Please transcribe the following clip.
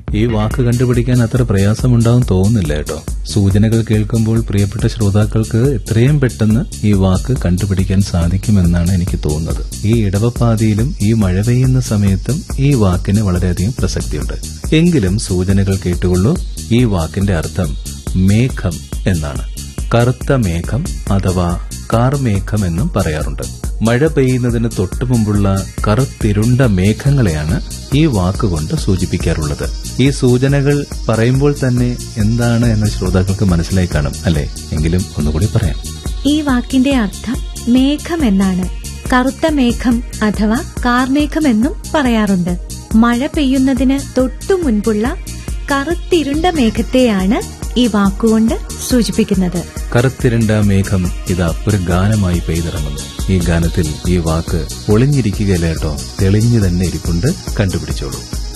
ഈ വാക്ക് കണ്ടുപിടിക്കാൻ അത്ര പ്രയാസമുണ്ടാവും തോന്നുന്നില്ല കേട്ടോ സൂചനകൾ കേൾക്കുമ്പോൾ പ്രിയപ്പെട്ട ശ്രോതാക്കൾക്ക് എത്രയും പെട്ടെന്ന് ഈ വാക്ക് കണ്ടുപിടിക്കാൻ സാധിക്കുമെന്നാണ് എനിക്ക് തോന്നുന്നത് ഈ ഇടവപ്പാതിയിലും ഈ മഴ പെയ്യുന്ന സമയത്തും ഈ വാക്കിന് വളരെയധികം പ്രസക്തിയുണ്ട് എങ്കിലും സൂചനകൾ കേട്ടുകൊള്ളൂ ഈ വാക്കിന്റെ അർത്ഥം മേഘം എന്നാണ് കറുത്ത മേഘം അഥവാ കാർമേഘം എന്നും പറയാറുണ്ട് മഴ പെയ്യുന്നതിന് തൊട്ടു മുമ്പുള്ള കറുത്തിരുണ്ട മേഘങ്ങളെയാണ് ഈ വാക്കുകൊണ്ട് സൂചിപ്പിക്കാറുള്ളത് ഈ സൂചനകൾ പറയുമ്പോൾ തന്നെ എന്താണ് എന്ന് ശ്രോതാക്കൾക്ക് മനസ്സിലായി കാണും അല്ലെ എങ്കിലും ഒന്നുകൂടി പറയാം ഈ വാക്കിന്റെ അർത്ഥം മേഘം എന്നാണ് കറുത്ത മേഘം അഥവാ കാർമേഘം എന്നും പറയാറുണ്ട് മഴ പെയ്യുന്നതിന് തൊട്ടു മുൻപുള്ള കറുത്തിരുണ്ട മേഘത്തെയാണ് ഈ വാക്കുകൊണ്ട് സൂചിപ്പിക്കുന്നത് കറുത്തിരണ്ട മേഘം ഇതാ ഒരു ഗാനമായി പെയ്തിറങ്ങുന്നു ഈ ഗാനത്തിൽ ഈ വാക്ക് ഒളിഞ്ഞിരിക്കുകയല്ല കേട്ടോ തെളിഞ്ഞു തന്നെ ഇരിപ്പുണ്ട് കണ്ടുപിടിച്ചോളൂ